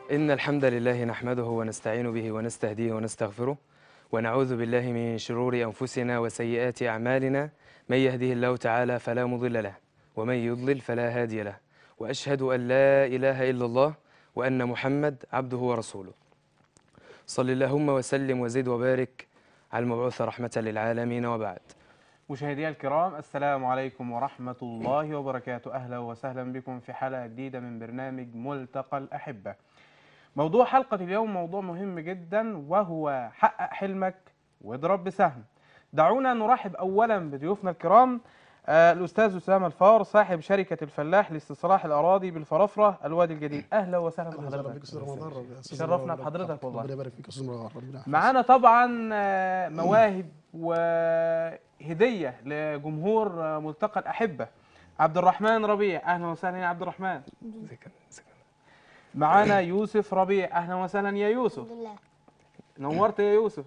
إن الحمد لله نحمده ونستعين به ونستهديه ونستغفره ونعوذ بالله من شرور أنفسنا وسيئات أعمالنا من يهده الله تعالى فلا مضل له ومن يضلل فلا هادي له وأشهد أن لا إله إلا الله وأن محمد عبده ورسوله صل اللهم وسلم وزد وبارك على المبعوث رحمة للعالمين وبعد مشاهدينا الكرام السلام عليكم ورحمة الله وبركاته أهلا وسهلا بكم في حلقة جديدة من برنامج ملتقى الأحبة موضوع حلقة اليوم موضوع مهم جدا وهو حقق حلمك واضرب بسهم دعونا نرحب أولا بضيوفنا الكرام آه الأستاذ أسامة الفار صاحب شركة الفلاح لاستصلاح الأراضي بالفرافرة الوادي الجديد أهلا وسهلا اهلا وسهلا بك بحضرتك استاذ رمضان ربنا يا أستاذ شرفنا رمضان. بحضرتك والله. ربنا يبارك فيك يا استاذ رمضان ربنا يحفظك. معانا طبعا آه، مواهب وهدية لجمهور آه، ملتقى الأحبة عبد الرحمن ربيع أهلا وسهلا يا عبد الرحمن معانا يوسف ربيع أهلا وسهلا يا يوسف الحمد لله نورت يا يوسف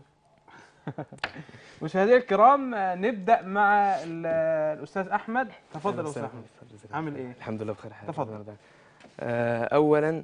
مشاهدينا الكرام آه، نبدأ مع ال- الأستاذ أحمد تفضل يا أستاذ أحمد عامل إيه؟ الحمد لله بخير حال تفضل. ربنا يرضى عنك. آه، أولا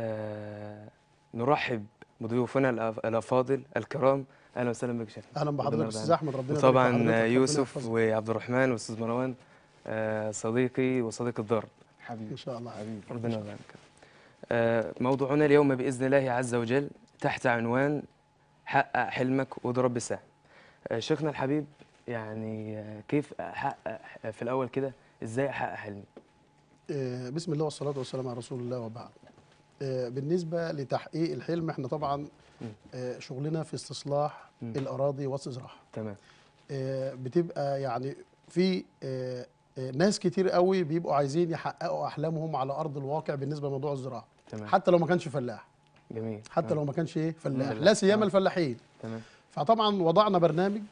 آه، نرحب بضيوفنا الأف- الأفاضل الكرام أهلا وسهلا بك شيخ اهلا ربنا بحضرتك يرضى استاذ عنك. احمد ربنا يبارك في وطبعا حضرتك، ربنا يوسف يحفظك. وعبد الرحمن واستاذ مروان آه، صديقي وصديق الدار حبيبي ان شاء الله حبيبي ربنا يرضى عنك آه، موضوعنا اليوم بإذن الله عز وجل تحت عنوان حقق حلمك واضرب بسهم آه، شيخنا الحبيب يعني آه، كيف أحقق في الأول كده إزاي أحقق حلمي آه، بسم الله والصلاه والسلام على رسول الله وبعد آه، بالنسبه لتحقيق الحلم احنا طبعا آه، شغلنا في استصلاح مم. الاراضي واستصلاحها تمام آه، بتبقى يعني في آه، آه، ناس كتير قوي بيبقوا عايزين يحققوا احلامهم على ارض الواقع بالنسبه لموضوع الزراعه تمام حتى لو ما كانش فلاح جميل حتى آه، لو ما كانش ايه فلاح فلاح. لا سيما آه. الفلاحين تمام فطبعا وضعنا برنامج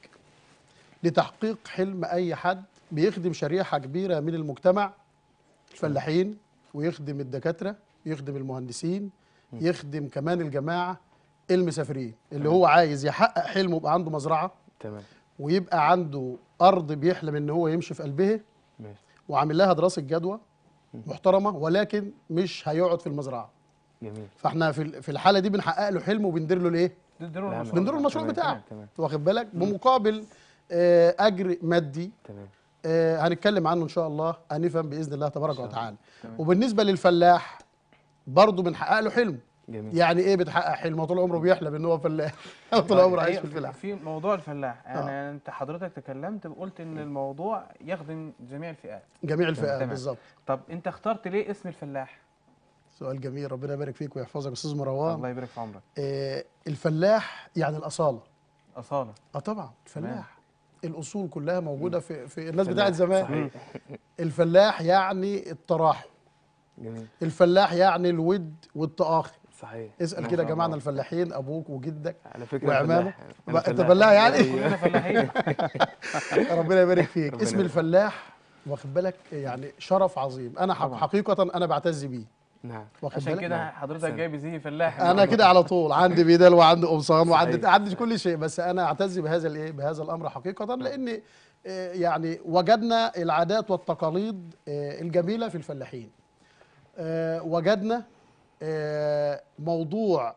لتحقيق حلم اي حد بيخدم شريحه كبيره من المجتمع الفلاحين ويخدم الدكاتره يخدم المهندسين يخدم كمان الجماعه المسافرين اللي هو عايز يحقق حلمه يبقى عنده مزرعه تمام ويبقى عنده ارض بيحلم ان هو يمشي في قلبها ماشي وعامل لها دراسه جدوى محترمه ولكن مش هيقعد في المزرعه جميل فاحنا في ال- في الحاله دي بنحقق له حلمه وبندير له الايه تديروا لا، المشروع بندير له المشروع تمام، بتاعه تمام، تمام. واخد بالك بمقابل آه، اجر مادي تمام آه، هنتكلم عنه ان شاء الله انفا باذن الله تبارك شاء الله. وتعالى تمام. وبالنسبه للفلاح برضه بنحقق له حلم جميل يعني ايه بتحقق حلم هو طول عمره بيحلم ان هو فلاح طول عمره عايش في الفلاح في موضوع الفلاح يعني انت حضرتك تكلمت وقلت ان الموضوع يخدم جميع الفئات جميع الفئات تمام. بالظبط طب انت اخترت ليه اسم الفلاح سؤال جميل ربنا يبارك فيك ويحفظك يا استاذ مروان الله يبارك في عمرك آه، الفلاح يعني الاصاله اصاله اه طبعا الفلاح الاصول كلها موجوده في في الناس فلاح، بتاعت زمان صحيح. الفلاح يعني التراحم جميل الفلاح يعني الود والتآخي صحيح اسال ما كده شاء جماعنا الله. الفلاحين ابوك وجدك على فكرة وعمامه. فلاح. أنا بقى أنت فلاح. فلاح يعني؟ أيوة. كلنا فلاحين ربنا يبارك فيك ربنا اسم يبارك. الفلاح واخد بالك يعني شرف عظيم انا حق طبعا. حقيقه انا بعتز بيه نعم واخد عشان بالك كده حضرتك أحسن. جايب زي فلاح انا كده على طول عندي بدل وعندي قمصان وعندي صحيح. عندي كل شيء بس انا اعتز بهذا الايه بهذا الامر حقيقه لان آه، يعني وجدنا العادات والتقاليد آه، الجميله في الفلاحين آه، وجدنا آه، موضوع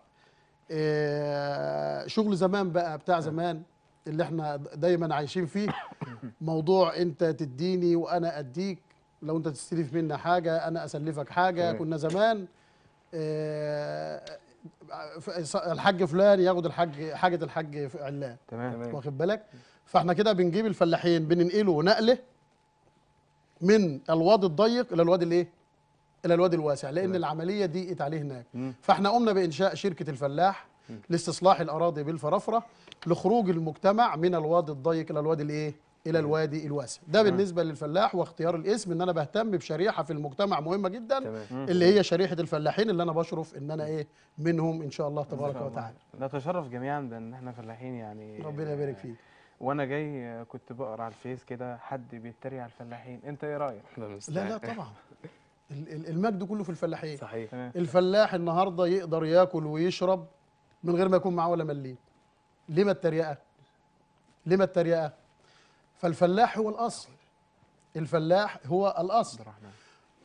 آه، شغل زمان بقى بتاع زمان اللي احنا دايما عايشين فيه موضوع انت تديني وانا اديك لو انت تستلف منا حاجه انا اسلفك حاجه تمام. كنا زمان آه، ف- الحاج فلان ياخد الحاج حاجه الحاج علان تمام تمام واخد بالك فاحنا كده بنجيب الفلاحين بننقله نقله من الوادي الضيق الى الوادي الايه الى الوادي الواسع لان تمام. العمليه ضيقت عليه هناك مم. فاحنا قمنا بانشاء شركه الفلاح لاستصلاح الاراضي بالفرافره لخروج المجتمع من الوادي الضيق الى الوادي الايه الى الوادي الواسع ده بالنسبه للفلاح واختيار الاسم ان انا بهتم بشريحه في المجتمع مهمه جدا تمام اللي هي شريحه الفلاحين اللي انا بشرف ان انا ايه منهم ان شاء الله تبارك وتعالى نتشرف جميعا بان احنا فلاحين يعني ربنا يبارك فيك وانا جاي كنت بقرا على الفيس كده حد بيتريق على الفلاحين انت ايه رايك الله لا المستعان. لا طبعا ال- ال- المجد كله في الفلاحين صحيح تمام الفلاح النهارده يقدر ياكل ويشرب من غير ما يكون معاه ولا مليم ليه ما التريقه ليه ما التريقه؟ فالفلاح هو الاصل الفلاح هو الاصل عبد الرحمن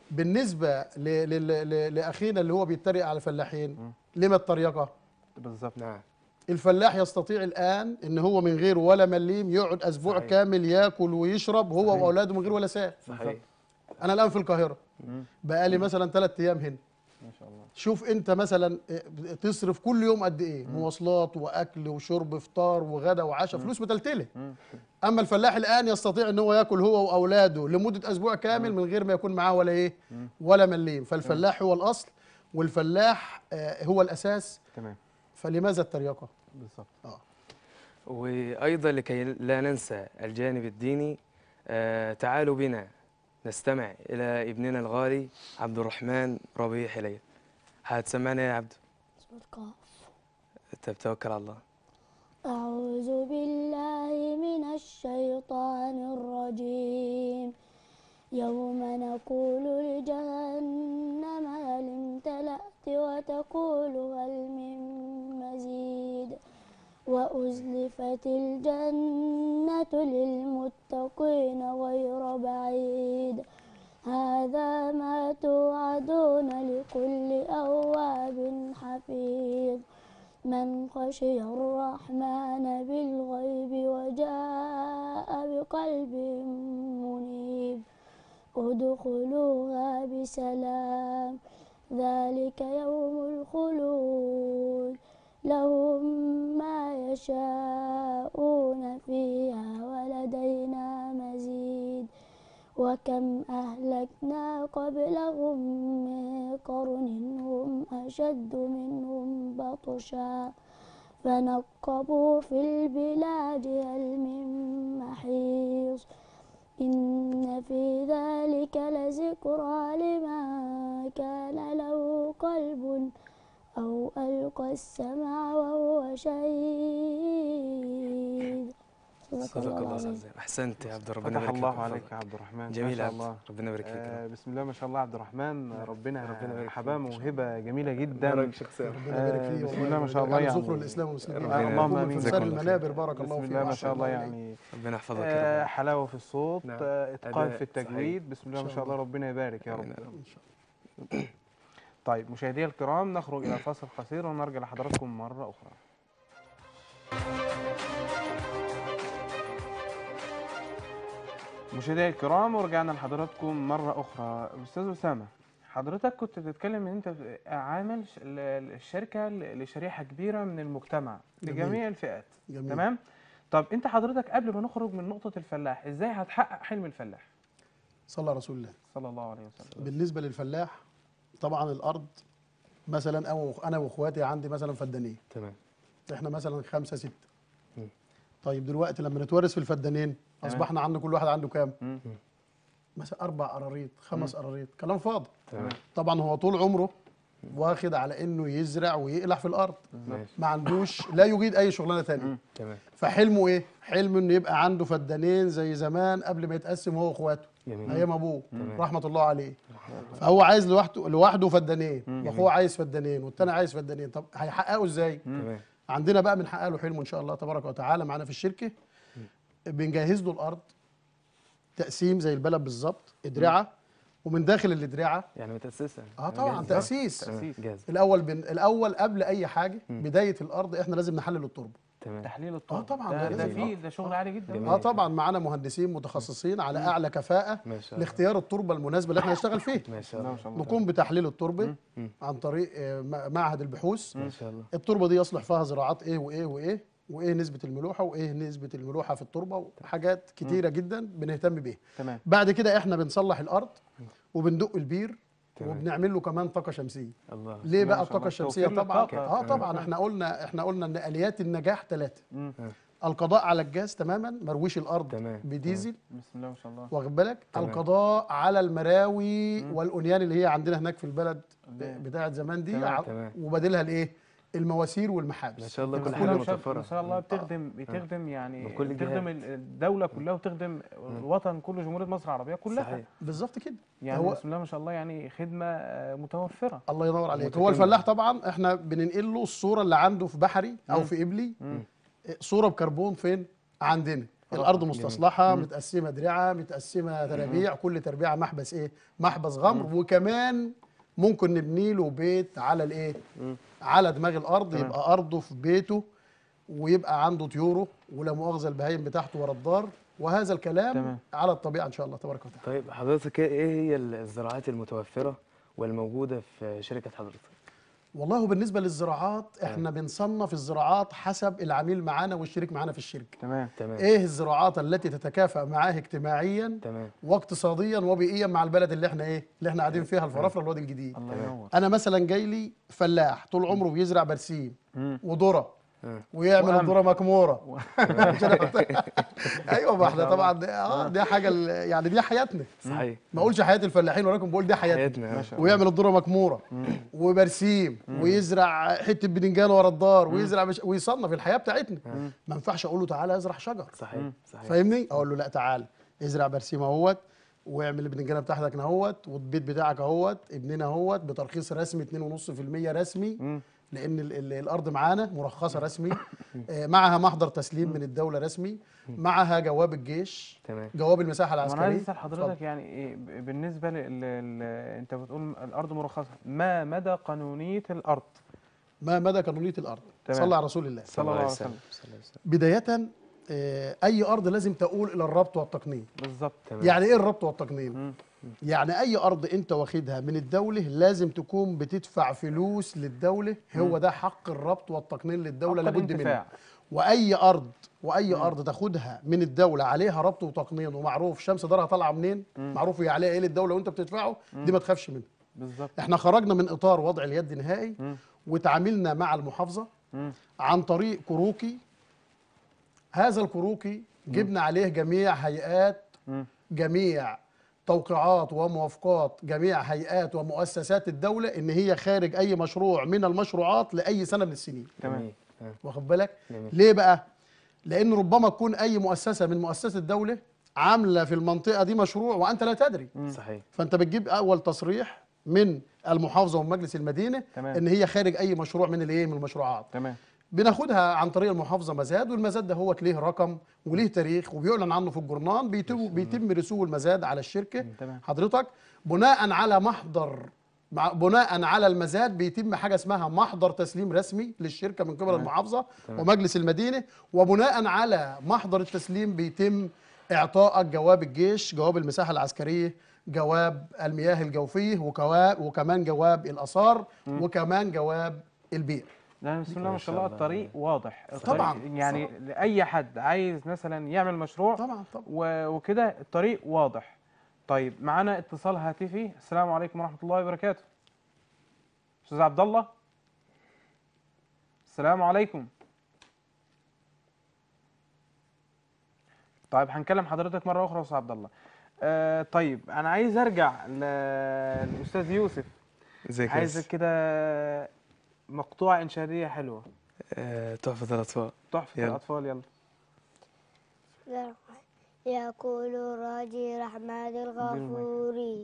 بالنسبه ل... ل... ل... لاخينا اللي هو بيتريق على الفلاحين لما الطريقه بالظبط نعم الفلاح يستطيع الان ان هو من غير ولا مليم يقعد اسبوع صحيح. كامل ياكل ويشرب هو صحيح. واولاده من غير ولا ساعه صحيح انا الان في القاهره مم. بقالي مثلا ثلاث ايام هنا ما شاء الله شوف انت مثلا اه، تصرف كل يوم قد ايه مواصلات واكل وشرب فطار وغدا وعشاء فلوس متلتله مم. اما الفلاح الان يستطيع ان هو ياكل هو واولاده لمده اسبوع كامل من غير ما يكون معاه ولا ايه ولا مليم فالفلاح هو الاصل والفلاح اه، هو الاساس تمام فلماذا التريقه بالظبط اه وأيضا لكي لا ننسى الجانب الديني آه، تعالوا بنا نستمع إلى ابننا الغالي عبد الرحمن ربيع حلية هتسمعنا يا عبد القاف أنت بتوكل على الله أعوذ بالله من الشيطان الرجيم يوم نقول لجهنم هل امتلأت وتقول هل من مزيد وأزلفت الجنة للمتقين غير بعيد هذا ما توعدون لكل أواب حفيظ من خشي الرحمن بالغيب وجاء بقلب منيب ادخلوها بسلام ذلك يوم الخلود لهم ما يشاءون فيها ولدينا مزيد وكم أهلكنا قبلهم من قرن هم أشد منهم بطشا فنقبوا في البلاد هل من محيص إن في ذلك لذكرى لمن كان له قلب أو ألقى السمع وهو شهيد صدق الله العظيم أحسنت يا عبد ربنا فتح يبارك الله فيك عليك ويحفظك. يا عبد الرحمن جميل ما يا شاء عبد الله ربنا يبارك فيك يا آه رب. بسم الله ما شاء الله عبد الرحمن ربنا ربنا يبارك حباه فيك إن شاء موهبه جميله جدا بارك شخصيا ربنا يبارك آه، فيه بسم والله الله ما شاء الله ويجعله يعني ذكر الاسلام والمسلمين ربنا- اللهم ويكون آمين. في جزاكم انصار الله المنابر بارك الله بسم فيك الله ما وأحسن شاء الله إليك. يعني ربنا يحفظك آه، يا رب حلاوه في الصوت نعم. آه، اتقان أداء في التجويد بسم الله إن ما شاء شاء الله الله. ربنا يبارك يا رب آمين يا رب. إن شاء الله. طيب مشاهدينا الكرام نخرج الى فاصل قصير ونرجع لحضراتكم مره اخرى مشاهدينا الكرام ورجعنا لحضراتكم مره اخرى استاذ اسامه حضرتك كنت بتتكلم ان انت عامل ش- ال- ال- الشركه ل- لشريحه كبيره من المجتمع جميل. لجميع الفئات جميل تمام طب انت حضرتك قبل ما نخرج من نقطه الفلاح ازاي هتحقق حلم الفلاح صلى رسول الله صلى الله عليه وسلم بالنسبه للفلاح طبعا الارض مثلا أو انا واخواتي عندي مثلا فدانين تمام احنا مثلا خمسه سته مم. طيب دلوقتي لما نتورث في الفدانين تمام. اصبحنا عندنا كل واحد عنده كام؟ مم. مثلا اربع قراريط خمس قراريط كلام فاضي تمام طبعا هو طول عمره واخد على انه يزرع ويقلع في الارض ماشي ما عندوش لا يجيد اي شغلانه تانية مم. تمام فحلمه ايه؟ حلمه انه يبقى عنده فدانين زي زمان قبل ما يتقسم هو واخواته جميل ايام ابوه تمام. رحمه الله عليه فهو عايز لوحده لوحده فدانين مم. واخوه عايز فدانين والتاني عايز فدانين طب هيحققوا ازاي؟ تمام عندنا بقى بنحقق له حلمه ان شاء الله تبارك وتعالى معانا في الشركه بنجهز له الارض تقسيم زي البلد بالظبط ادرعه ومن داخل الادرعه يعني متأسسة اه طبعا جاهز. تاسيس تأسيس. جاهز الاول بن... الاول قبل اي حاجه مم. بدايه الارض احنا لازم نحلل التربه تمام تحليل التربه طبعاً، ده, ده ده لازم. فيه ده شغل عالي جدا جميل. اه طبعا معانا مهندسين متخصصين على اعلى كفاءه ما شاء الله لاختيار التربه المناسبه اللي احنا نشتغل فيه ما بسم شاء الله الله ما شاء الله نقوم بتحليل التربه مم. عن طريق آه، م- معهد البحوث ما شاء الله التربه دي يصلح فيها زراعات ايه وايه وايه وايه نسبه الملوحه وايه نسبه الملوحه في التربه وحاجات كتيره جدا بنهتم بيها تمام بعد كده احنا بنصلح الارض وبندق البير تمام. وبنعمل له كمان طاقه شمسيه الله ليه ما بقى شاء الطاقه الله. الشمسيه توفير طبعا للطاقة. اه تمام. طبعا احنا قلنا احنا قلنا ان اليات النجاح ثلاثه مم. القضاء على الجاز تماما مرويش الارض تمام. بديزل بسم الله ما شاء الله واخد بالك تمام. القضاء على المراوي والانيان اللي هي عندنا هناك في البلد تمام. بتاعه زمان دي تمام. ع- تمام. وبديلها الايه المواسير والمحابس ما شاء الله كل بسم حاجة الله ما شاء- متوفرة ما شاء الله بتخدم بتخدم يعني من كل بتخدم الجهات. الدوله كلها وتخدم الوطن كله جمهوريه مصر العربيه كلها صحيح بالظبط كده يعني هو- بسم الله ما شاء الله يعني خدمه آه، متوفره الله ينور عليك متكامل. هو الفلاح طبعا احنا بننقل له الصوره اللي عنده في بحري او مم. في قبلي مم. صوره بكربون فين عندنا الارض مستصلحه متقسمه درعه متقسمه ترابيع كل تربيعه محبس ايه محبس غمر وكمان ممكن نبني له بيت على الايه على دماغ الارض تمام. يبقى ارضه في بيته ويبقى عنده طيوره ولا مؤاخذه البهايم بتاعته ورا الدار وهذا الكلام تمام. على الطبيعه ان شاء الله تبارك وتعالى طيب حضرتك ايه هي الزراعات المتوفرة والموجودة في شركة حضرتك؟ والله بالنسبه للزراعات احنا بنصنف الزراعات حسب العميل معانا والشريك معانا في الشركه تمام تمام ايه الزراعات التي تتكافئ معاه اجتماعيا تمام واقتصاديا وبيئيا مع البلد اللي احنا ايه اللي احنا قاعدين فيها الفرافره الوادي الجديد الله تمام. ينور انا مثلا جاي لي فلاح طول عمره بيزرع برسيم مم. وذره آه. ويعمل وقمح. الذره مكموره ايوه ما احنا طبعا دي- اه دي حاجه ال- يعني دي حياتنا صحيح ما اقولش حياه الفلاحين ولكن بقول دي حياتنا حياتنا ما آه. شاء الله ويعمل الذره مكموره وبرسيم ويزرع حته بدنجان ورا الدار ويزرع مش ويصنف الحياه بتاعتنا ما ينفعش اقول له تعالى ازرع شجر صحيح صحيح فاهمني اقول له لا تعالى ازرع برسيم اهوت واعمل البدنجانه بتاعتك اهوت والبيت بتاعك اهوت ابننا اهوت بترخيص رسمي 2.5% رسمي مم. لان ال ال الارض معانا مرخصه رسمي آه، معها محضر تسليم من الدوله رسمي معها جواب الجيش تمام جواب المساحه وانا عايز العسكريه اسال حضرتك يعني ايه ب- بالنسبه لل... لل... انت بتقول الارض مرخصه ما مدى قانونيه الارض ما مدى قانونيه الارض تمام. صلى على رسول الله صلى الله عليه وسلم صلى الله عليه وسلم بدايه آه، اي ارض لازم تقول الى الربط والتقنين بالظبط تمام يعني ايه الربط والتقنين مم. يعني اي ارض انت واخدها من الدوله لازم تكون بتدفع فلوس للدوله هو ده حق الربط والتقنين للدوله حق لابد منه الانتفاع. واي ارض واي ارض تاخدها من الدوله عليها ربط وتقنين ومعروف شمس دارها طالعه منين معروف هي عليها ايه للدوله وانت بتدفعه دي ما تخافش منها بالظبط احنا خرجنا من اطار وضع اليد نهائي مم. وتعاملنا مع المحافظه مم. عن طريق كروكي هذا الكروكي جبنا عليه جميع هيئات مم. جميع توقيعات وموافقات جميع هيئات ومؤسسات الدولة إن هي خارج أي مشروع من المشروعات لأي سنة من السنين تمام جميل. آه. واخد بالك جميل. ليه بقى لأن ربما تكون أي مؤسسة من مؤسسات الدولة عاملة في المنطقة دي مشروع وأنت لا تدري صحيح فأنت بتجيب أول تصريح من المحافظة ومجلس المدينة تمام. إن هي خارج أي مشروع من الإيه من المشروعات تمام بناخدها عن طريق المحافظه مزاد والمزاد ده هو ليه رقم وليه تاريخ وبيعلن عنه في الجورنال بيتم بيتم رسوم المزاد على الشركه تمام. حضرتك بناء على محضر مع بناء على المزاد بيتم حاجه اسمها محضر تسليم رسمي للشركه من قبل المحافظه ومجلس المدينه وبناء على محضر التسليم بيتم اعطائك جواب الجيش جواب المساحه العسكريه جواب المياه الجوفيه وكوا- وكمان جواب الاثار وكمان جواب البير لا بسم الله ما شاء الله الله. الطريق واضح طبعاً. الطريق يعني لاي حد عايز مثلا يعمل مشروع طبعا طبعا و- وكده الطريق واضح طيب معانا اتصال هاتفي السلام عليكم ورحمه الله وبركاته استاذ عبد الله السلام عليكم طيب هنكلم حضرتك مره اخرى يا استاذ عبد الله آه طيب انا عايز ارجع ل- للاستاذ يوسف ازيك يا عايزك يوسف؟ كده مقطوعه انشاديه حلوه آه، تحفة الأطفال تحفه يلا. الاطفال يلا يقول راجي رحمة الغفور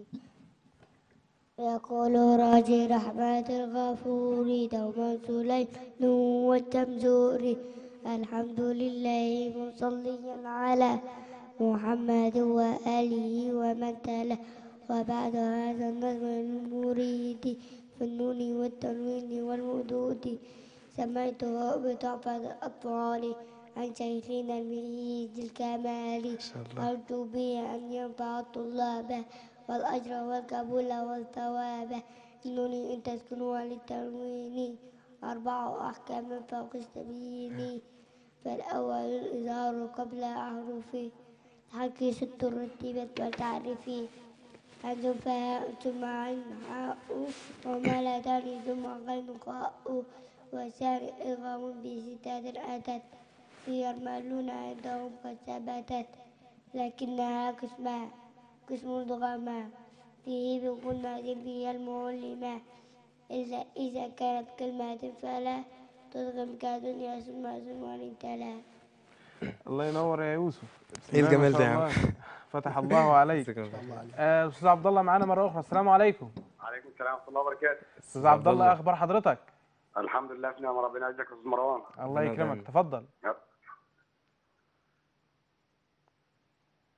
يقول راجي رحمة الغفور دوما سليم والتمزور الحمد لله مصليا على محمد وآله ومن تلا وبعد هذا النظم المريد في النون والتنوين والمدود سميته بتحفة الأطفال عن شيخنا الميز الكمال أرجو به أن ينفع الطلاب والأجر والقبول والثواب النون إن تسكنوا للتنوين أربع أحكام فوق السبيل فالأول الإظهار قبل أحرفه الحق ست رتبت وتعرفي همز فهاء ثم عين حاء وملتان ثم غين قاء وسارع إغام بستات أتت يرملون عندهم قد ثبتت لكنها قسمة قسم ضغما فيه بقلنا فيها المعلمة إذا إذا كانت كلمة فلا تضغم كدنيا ثم ثم تلا الله ينور يا يوسف بسم إيه الله ما الجمال شاء ده يا عم؟ الله. فتح الله عليك ازيك يا يوسف؟ آه، استاذ عبد الله معانا مره اخرى السلام عليكم عليكم السلام ورحمه الله وبركاته استاذ عبد الله اخبار حضرتك الحمد لله في نعمه ربنا يعزك يا استاذ مروان الله ربنا يكرمك يبارك. تفضل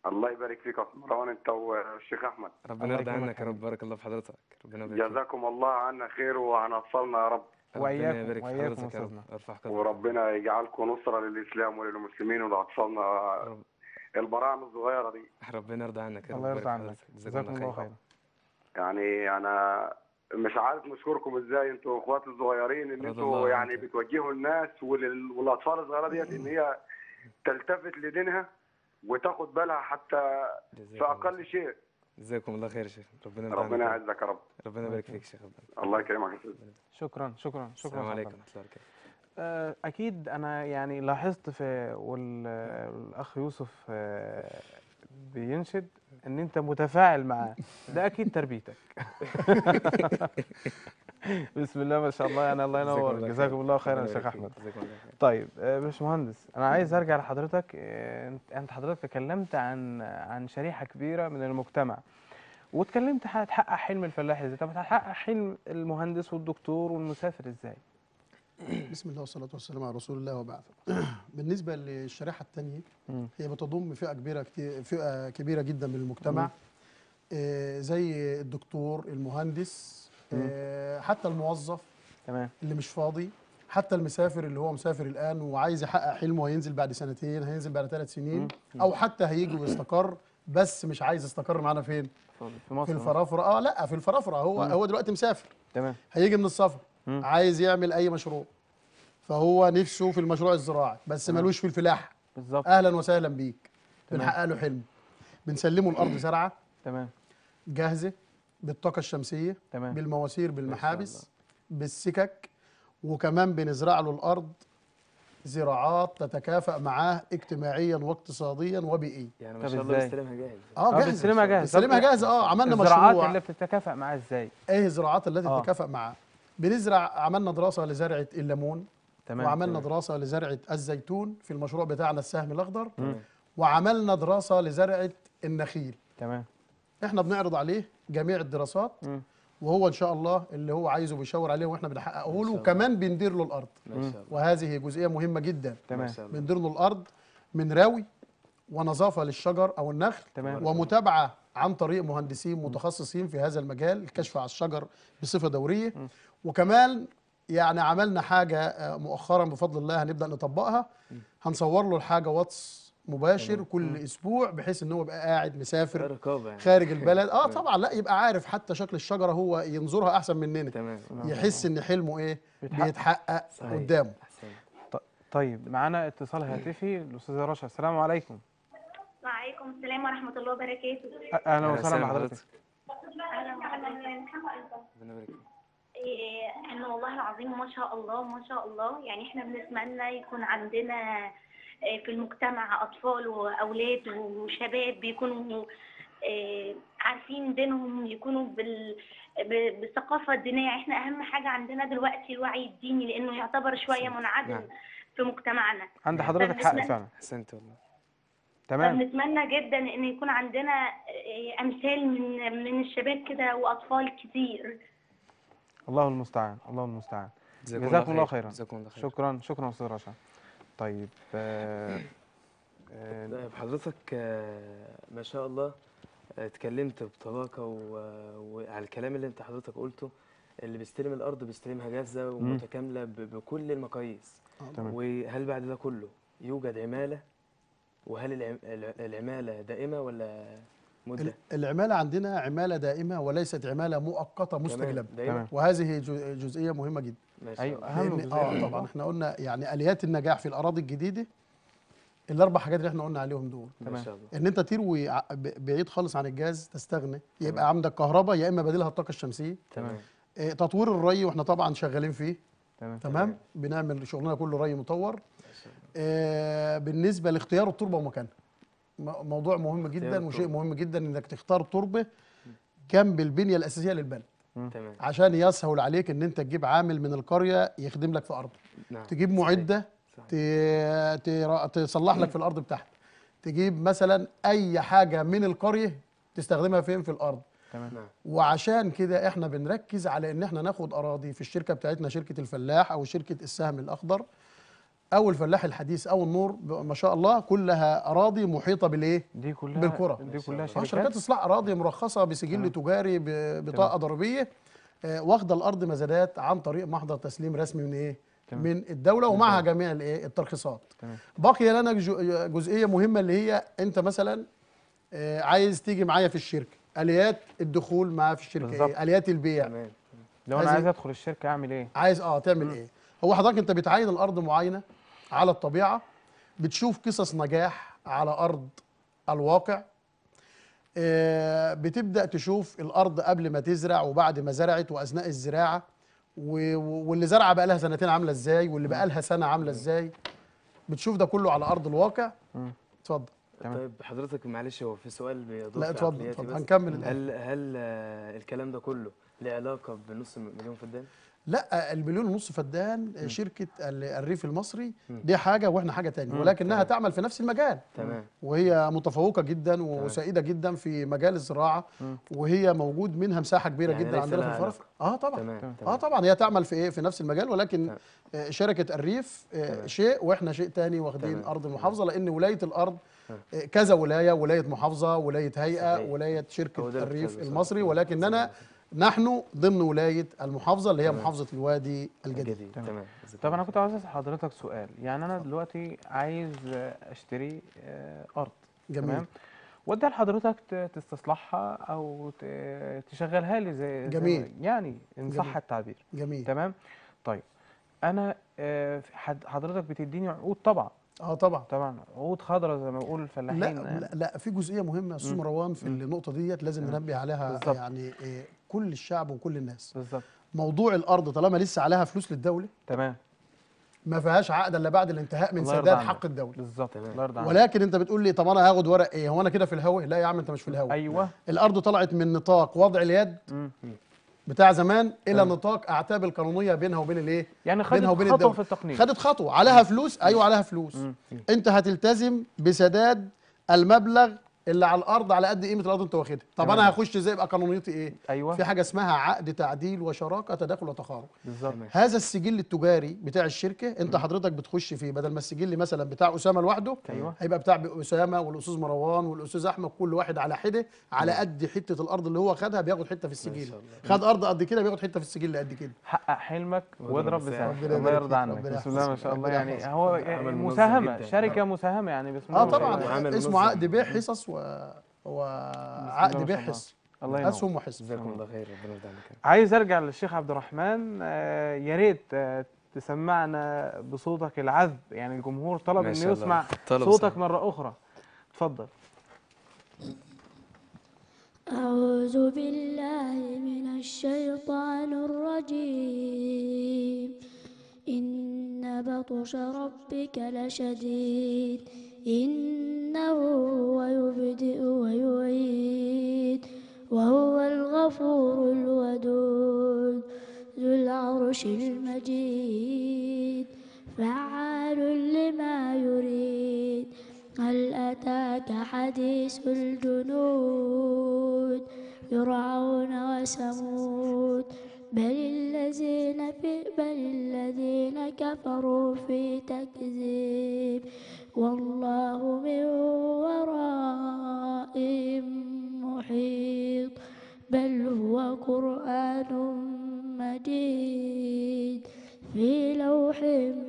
الله يبارك فيك يا أستاذ مروان أنت والشيخ أحمد ربنا الله يرضى يكرمك عنك يا يا رب رب. بارك الله في حضرتك ربنا يبارك فيك جزاكم الله عنا خير وعن أطفالنا يا رب ربنا وإياكم- يبارك في وإياكم حضرتك يا رب أستاذنا. ارفع قدرك وربنا يجعلكم نصرة للإسلام وللمسلمين ولأطفالنا رب- البراعم الصغيرة دي ربنا يرضى عنك يا رب الله يرضى بارك في عنك حضرتك. جزاكم الله خيرا يعني أنا مش عارف نشكركم ازاي انتوا اخواتي الصغيرين ان رضي انتوا الله يعني عنك. بتوجهوا الناس ولل- والاطفال الصغيره ديت ان هي تلتفت لدينها وتاخد بالها حتى جزاكم في الله اقل شيء جزاكم الله خير يا شيخ ربنا يرضى ربنا عنك يعزك يا رب ربنا يبارك فيك يا شيخ ربنا الله يكرمك يا سيدي شكرا شكرا شكرا السلام عليكم حضرتك. ورحمه الله وبركاته آه، اكيد انا يعني لاحظت في والاخ يوسف آه، بينشد ان انت متفاعل معاه ده اكيد تربيتك بسم الله ما شاء الله يعني الله جزاكم ينور الله خير. جزاكم الله خيرا ربنا يا شيخ يبارك فيك. احمد جزاكم الله خير طيب آه، باشمهندس انا عايز ارجع لحضرتك آه، انت انت حضرتك تكلمت عن عن شريحه كبيره من المجتمع واتكلمت هتحقق حلم الفلاح ازاي طب هتحقق حلم المهندس والدكتور والمسافر ازاي بسم الله والصلاة والسلام على رسول الله وبعد بالنسبة للشريحة الثانية مم. هي بتضم فئة كبيرة كتير فئة كبيرة جدا من المجتمع آه، زي الدكتور المهندس آه، حتى الموظف تمام اللي مش فاضي حتى المسافر اللي هو مسافر الآن وعايز يحقق حلمه وهينزل بعد سنتين هينزل بعد ثلاث سنين أو حتى هيجي ويستقر بس مش عايز يستقر معانا فين؟ في مصر في الفرافرة اه لا في الفرافرة هو هو دلوقتي مسافر تمام هيجي من السفر مم. عايز يعمل اي مشروع فهو نفسه في المشروع الزراعي بس ملوش في الفلاحه بالظبط اهلا وسهلا بيك تمام. بنحقق له حلم بنسلمه الارض زرعه تمام جاهزه بالطاقه الشمسيه تمام بالمواسير بالمحابس بالسكك وكمان بنزرع له الارض زراعات تتكافئ معاه اجتماعيا واقتصاديا وبيئيا يعني طب ما شاء الله إزاي؟ بيستلمها جاهز اه اه جاهزه بنستلمها جاهز بنستلمها طب جاهزه اه عملنا الزراعات مشروع اللي بتتكافئ معاه ازاي ايه الزراعات التي آه. تتكافئ معاه بنزرع عملنا دراسه لزرعه الليمون تمام وعملنا دراسه لزرعه الزيتون في المشروع بتاعنا السهم الاخضر مم. وعملنا دراسه لزرعه النخيل تمام احنا بنعرض عليه جميع الدراسات مم. وهو ان شاء الله اللي هو عايزه بيشاور عليه واحنا بنحققه له الله. وكمان بندير له الارض ما شاء الله وهذه جزئيه مهمه جدا تمام ما شاء الله بندير له الارض من راوي ونظافه للشجر او النخل تمام ومتابعه عن طريق مهندسين متخصصين في هذا المجال الكشف على الشجر بصفه دوريه وكمان يعني عملنا حاجه آه، مؤخرا بفضل الله هنبدا نطبقها هنصور له الحاجه واتس مباشر كل اسبوع بحيث ان هو يبقى قاعد مسافر رقابه يعني خارج البلد اه طبعا لا يبقى عارف حتى شكل الشجره هو ينظرها احسن مننا تمام يحس ان حلمه ايه بيتحقق. بيتحقق صحيح. قدامه احسن ط- طيب معانا اتصال هاتفي الاستاذه رشا السلام عليكم وعليكم السلام ورحمة الله وبركاته أ- اهلا وسهلا بحضرتك أهلا وسهلا ربنا يبارك فيك إيه، إحنا والله العظيم ما شاء الله ما شاء الله يعني إحنا بنتمنى يكون عندنا إيه، في المجتمع أطفال وأولاد وشباب بيكونوا إيه، عارفين دينهم يكونوا بال ب- بالثقافة الدينية إحنا أهم حاجة عندنا دلوقتي الوعي الديني لأنه يعتبر شوية منعدم نعم. في مجتمعنا عند حضرتك حق فبنتمنى- فعلا احسنت والله تمام فبنتمنى جدا ان يكون عندنا إيه، امثال من من الشباب كده واطفال كتير الله المستعان الله المستعان جزاكم جزاكم الله خيرا. جزاكم الله خير شكرا شكرا استاذ رشا طيب آه، آه، طيب حضرتك آه، ما شاء الله آه، اتكلمت بطلاقة و- وعلى الكلام اللي انت حضرتك قلته اللي بيستلم الأرض بيستلمها جاهزة ومتكاملة ب- بكل المقاييس تمام. وهل بعد ده كله يوجد عمالة وهل العم- الع- العمالة دائمة ولا مدة؟ ال- العماله عندنا عماله دائمه وليست عماله مؤقته كمان مستجلبه دائمة تمام. وهذه جو- جزئيه مهمه جدا ما شاء ايوه الله. اهم لأن جزئية. اه طبعا احنا قلنا يعني اليات النجاح في الاراضي الجديده الاربع حاجات اللي احنا قلنا عليهم دول ما تمام. شاء الله ان انت تروي ع- ب- بعيد خالص عن الجاز تستغني يبقى عندك كهرباء يا اما بديلها الطاقه الشمسيه تمام آه، تطوير الري واحنا طبعا شغالين فيه تمام تمام بنعمل شغلنا كله ري مطور ما شاء الله آه، بالنسبه لاختيار التربه ومكانها م- موضوع مهم جدا اختيار وشيء التربة. مهم جدا انك تختار تربه جنب البنيه الاساسيه للبلد تمام عشان يسهل عليك ان انت تجيب عامل من القريه يخدم لك في ارضه نعم تجيب صحيح. معده صحيح. ت- ترا- تصلح لك في الارض بتاعتك تجيب مثلا اي حاجه من القريه تستخدمها فين في الارض تمام نعم وعشان كده احنا بنركز على ان احنا ناخد اراضي في الشركه بتاعتنا شركه الفلاح او شركه السهم الاخضر او الفلاح الحديث او النور ب- ما شاء الله كلها اراضي محيطه بالايه دي كلها بالكرة. دي كلها اه شركات شركات اصلاح اراضي مرخصه بسجل تجاري ببطاقه ضريبيه آه، واخده الارض مزادات عن طريق محضر تسليم رسمي من ايه تمام. من الدوله ومعها جميع الايه الترخيصات تمام. بقي لنا جو- جزئيه مهمه اللي هي انت مثلا آه، عايز تيجي معايا في الشركه اليات الدخول معايا في الشركه بالظبط. ايه اليات البيع تمام لو انا هذه- عايز ادخل الشركه اعمل ايه عايز اه تعمل ايه هو حضرتك انت بتعاين الارض معاينه على الطبيعه بتشوف قصص نجاح على ارض الواقع آه، بتبدا تشوف الارض قبل ما تزرع وبعد ما زرعت واثناء الزراعه و- و- واللي زرع بقى لها سنتين عامله ازاي واللي بقى لها سنه عامله ازاي بتشوف ده كله على ارض الواقع مم. اتفضل تمام. طيب حضرتك معلش هو في سؤال بيضيف لا اتفضل لعقلياتي اتفضل بس. هنكمل الآن. هل هل آه، الكلام ده كله له علاقه بنص مليون فدان؟ لا المليون ونص فدان شركه ال- الريف المصري مم. دي حاجه واحنا حاجه تانية مم. ولكنها تمام. تعمل في نفس المجال تمام وهي متفوقه جدا وسائده جدا في مجال الزراعه مم. وهي موجود منها مساحه كبيره يعني جدا ليس عندنا في لها الفرق اه طبعا تمام تمام. اه تمام طبعا هي تعمل في ايه في نفس المجال ولكن تمام. آه شركه الريف آه تمام. شيء واحنا شيء تاني واخدين تمام. ارض المحافظه لان ولايه الارض تمام. آه كذا ولايه ولايه محافظه ولايه هيئه صحيح. ولايه هو شركه ده اللي الريف كنت عايز المصري أوصله. ولكننا نحن ضمن ولايه المحافظه اللي هي تمام. محافظه الوادي الجديد الجديد تمام. تمام طب انا كنت عاوز اسال حضرتك سؤال يعني انا دلوقتي عايز آه، اشتري آه، ارض جميل تمام واديها لحضرتك ت- تستصلحها او ت- تشغلها لي زي زي جميل. ما- يعني ان صح جميل. التعبير جميل تمام طيب انا آه، في حد- حضرتك بتديني عقود طبعا اه طبعا طبعا عقود خضراء زي ما بيقول الفلاحين لا, يعني. لا لا في جزئيه مهمه يا استاذ مم. مروان في مم. النقطه ديت لازم تمام. ننبه عليها بالظبط. يعني إيه كل الشعب وكل الناس بالظبط موضوع الارض طالما لسه عليها فلوس للدوله تمام ما فيهاش عقد الا بعد الانتهاء من الله يرضى سداد عنك. حق الدوله بالظبط تمام. الله يرضى عنك ولكن انت بتقول لي طب انا هاخد ورق ايه هو انا كده في الهوا لا يا عم انت مش في الهوا ايوه الارض طلعت من نطاق وضع اليد مم. بتاع زمان الى تمام. نطاق اعتاب القانونيه بينها وبين الايه يعني بينها خدت وبين خطوه الدولة. في التقنين خدت خطوه عليها فلوس ايوه عليها فلوس مم. انت هتلتزم بسداد المبلغ اللي على الارض على قد قيمه الارض انت واخدها طب تمام. انا هخش ازاي يبقى قانونيتي ايه ايوه في حاجه اسمها عقد تعديل وشراكه تداخل وتقارب بالظبط تمام. هذا السجل التجاري بتاع الشركه انت حضرتك بتخش فيه بدل ما السجل مثلا بتاع اسامه لوحده ايوه هيبقى بتاع اسامه والاستاذ مروان والاستاذ احمد كل واحد على حده على قد حته الارض اللي هو خدها بياخد حته في السجل شاء الله. خد ارض قد كده بياخد حته في السجل قد كده حقق حلمك واضرب واضرب بسعر. بسعر ربنا الله يبارك يرضى فيك، عنك ربنا بسم الله ما يحفظك، شاء الله ربنا يعني يحفظك. هو عمل منظم مساهمه جداً. شركه مساهمه يعني بسم الله اه ما شاء طبعا الله. وعمل اسمه منظم. عقد بيع حصص و... الله وعقد ما بيع شاء الله. حصص الله ينور اسهم وحصص جزاكم الله خير ربنا يرضى عنك عايز ارجع للشيخ عبد الرحمن آه، يا ريت آه، تسمعنا بصوتك العذب يعني الجمهور طلب ما انه شاء الله. يسمع طلب صوتك صحيح. مره اخرى اتفضل أعوذ بالله من الشيطان الرجيم إن بطش ربك لشديد إنه هو يبدئ ويعيد وهو الغفور الودود ذو العرش المجيد فعال لما يريد هل أتاك حديث الجنود فرعون وثمود بل الذين في بل الذين كفروا في تكذيب والله من ورائهم محيط بل هو قرآن مجيد في لوح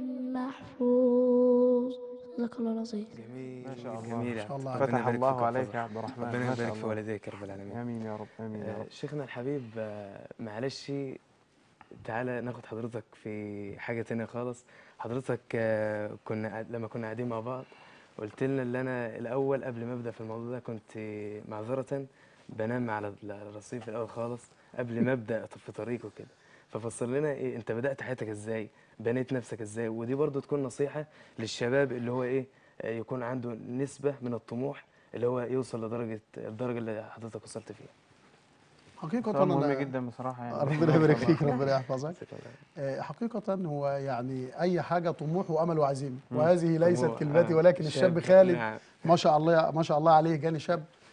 محفوظ صدق الله العظيم جميل ما شاء الله. جميل ما شاء الله. ربنا فتح يبارك الله فيك عليك ويحفظك. يا عبد الرحمن ربنا ما شاء يبارك في الله. والديك يا رب العالمين امين يا رب امين يا آه، رب شيخنا الحبيب آه، معلش تعالى ناخد حضرتك في حاجة تانية خالص حضرتك آه، كنا قاعد- لما كنا قاعدين مع بعض قلت لنا اللي انا الاول قبل ما ابدا في الموضوع ده كنت معذرة بنام على الرصيف الاول خالص قبل ما ابدا في طريق وكده ففسر لنا ايه انت بدات حياتك ازاي بنيت نفسك ازاي ودي برضو تكون نصيحة للشباب اللي هو ايه آه، يكون عنده نسبة من الطموح اللي هو يوصل لدرجة الدرجة اللي حضرتك وصلت فيها حقيقة سؤال مهم أنا جدا بصراحه يعني ربنا يبارك فيك ربنا يحفظك جزاك الله. آه، حقيقة هو يعني أي حاجة طموح وأمل وعزيمة وهذه ليست طموح، كلمتي آه، ولكن الشاب خالد نعم ما شاء الله ما شاء الله عليه جاني شاب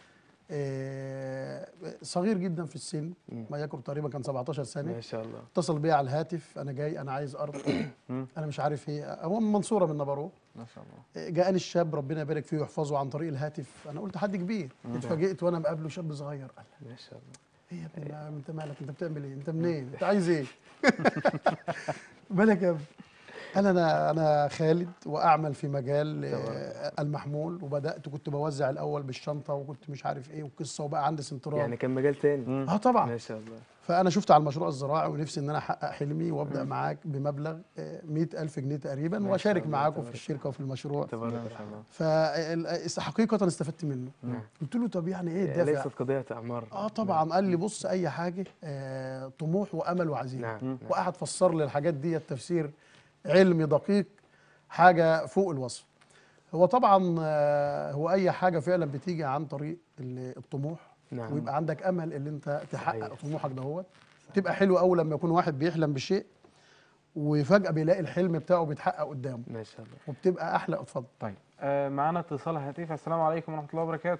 آه، صغير جدا في السن ما يقرب تقريبا كان 17 سنه ما شاء الله اتصل بيا على الهاتف انا جاي انا عايز ارض انا مش عارف ايه هو من المنصوره من نبروه ما شاء الله جاءني الشاب ربنا يبارك فيه ويحفظه عن طريق الهاتف انا قلت حد كبير اتفاجئت وانا مقابله شاب صغير قال ما شاء الله ايه يا ابني ما- انت مالك انت بتعمل ايه انت منين انت عايز ايه مالك يا ابني قال انا انا خالد واعمل في مجال آه، المحمول وبدات كنت بوزع الاول بالشنطه وكنت مش عارف ايه وقصه وبقى عندي سنترال يعني كان مجال تاني اه طبعا ما شاء الله فانا شفت على المشروع الزراعي ونفسي ان انا احقق حلمي وابدا معاك بمبلغ آه، 100000 جنيه تقريبا ما شاء واشارك الله، معاكم تبارك في الشركه وفي المشروع تبارك ما الله شاء الله فحقيقه استفدت منه نعم. قلت له طب يعني ايه ليست الدافع قضية أعمار اه طبعا قال لي بص اي حاجه آه طموح وامل وعزيمه نعم وقعد فسر لي الحاجات دي التفسير علمي دقيق حاجه فوق الوصف هو طبعا آه، هو اي حاجه فعلا بتيجي عن طريق ال- الطموح نعم. ويبقى عندك امل ان انت تحقق صحيح. طموحك دهوت تبقى حلو قوي لما يكون واحد بيحلم بشيء وفجاه بيلاقي الحلم بتاعه بيتحقق قدامه ما شاء الله وبتبقى احلى اتفضل طيب آه معانا اتصال هاتف السلام عليكم ورحمه الله وبركاته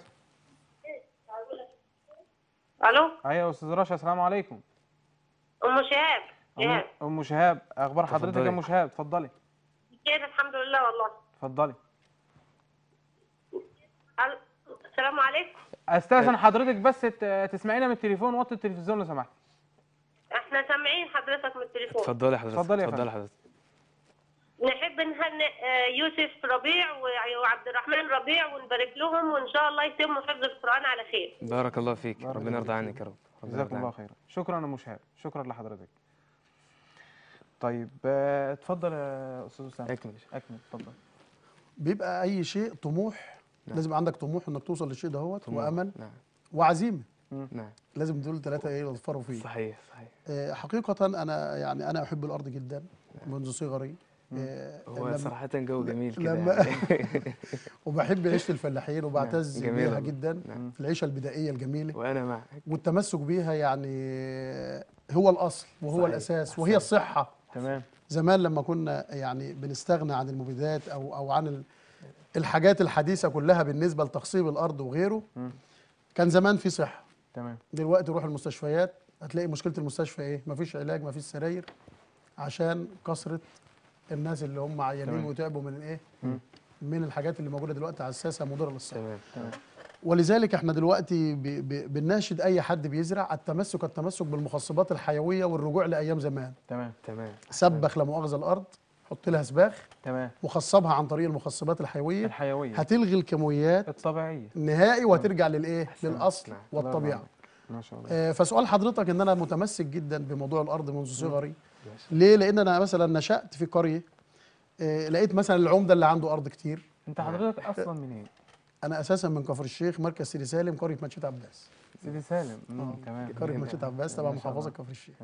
الو ايوه يا استاذ رشا السلام عليكم ام شهاب أم- شهاب ام شهاب اخبار حضرتك تفضلي. يا ام شهاب اتفضلي كده الحمد لله والله اتفضلي ال- السلام عليكم استاذن حضرتك بس ت- تسمعينا من التليفون وطي التلفزيون لو سمحت احنا سامعين حضرتك من التليفون اتفضلي حضرتك اتفضلي يا اتفضلي فندم. حضرتك نحب نهنئ آه، يوسف ربيع و- وعبد الرحمن ربيع ونبارك لهم وان شاء الله يتموا حفظ القران على خير بارك الله فيك بارك ربنا الله يرضى عنك يا رب ربنا جزاكم يرضى الله عنك. خيرا شكرا يا ام شهاب شكرا لحضرتك طيب آه، اتفضل يا استاذ اسامه اكمل اكمل اتفضل بيبقى اي شيء طموح نعم. لازم عندك طموح انك توصل للشيء دهوت طموح. وامل نعم وعزيمه نعم لازم دول ثلاثه ايه يظفروا فيه صحيح صحيح آه، حقيقة أنا يعني أنا أحب الأرض جدا منذ صغري آه، هو لما- صراحة جو جميل كده لما- يعني. وبحب عيشة الفلاحين وبعتز جميل بيها والله. جدا نعم. في العيشة البدائية الجميلة وأنا معك والتمسك بيها يعني هو الأصل وهو صحيح. الأساس وهي الصحة تمام زمان لما كنا يعني بنستغنى عن المبيدات أو أو عن ال- الحاجات الحديثة كلها بالنسبة لتخصيب الأرض وغيره مم. كان زمان في صحة تمام دلوقتي روح المستشفيات هتلاقي مشكله المستشفى ايه مفيش علاج مفيش سراير عشان كثره الناس اللي هم عيانين تمام. وتعبوا من ايه مم. من الحاجات اللي موجوده دلوقتي على الساسه مضره للصحه تمام تمام ولذلك احنا دلوقتي ب- ب- بنناشد اي حد بيزرع التمسك التمسك بالمخصبات الحيويه والرجوع لايام زمان تمام تمام سبخ لا مؤاخذه الارض حط لها سباخ تمام وخصبها عن طريق المخصبات الحيويه الحيويه هتلغي الكمويات الطبيعيه نهائي وهترجع للايه للاصل نعم. والطبيعه ما شاء الله آه، فسؤال حضرتك ان انا متمسك جدا بموضوع الارض منذ صغري ماشي. ليه لان انا مثلا نشات في قريه آه، لقيت مثلا العمده اللي عنده ارض كتير انت حضرتك اصلا منين انا اساسا من كفر الشيخ مركز سيدي سالم قريه مدشة عباس سيدي سالم مم. تمام قريه مدشة عباس تبع ما شاء محافظه الله. كفر الشيخ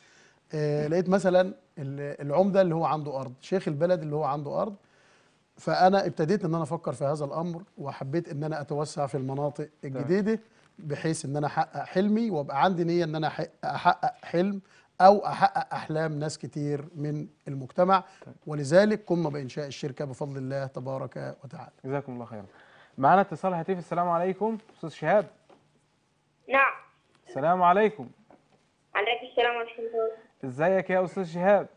آه، لقيت مثلا ال- العمده اللي هو عنده ارض شيخ البلد اللي هو عنده ارض فانا ابتديت ان انا افكر في هذا الامر وحبيت ان انا اتوسع في المناطق الجديده بحيث ان انا احقق حلمي وابقى عندي نيه ان انا أحقق- احقق حلم او احقق احلام ناس كتير من المجتمع ولذلك قمنا بانشاء الشركه بفضل الله تبارك وتعالى جزاكم الله خيرا معانا اتصال هاتف السلام عليكم استاذ شهاب نعم السلام عليكم عليكم السلام ورحمه الله ازيك يا استاذ شهاب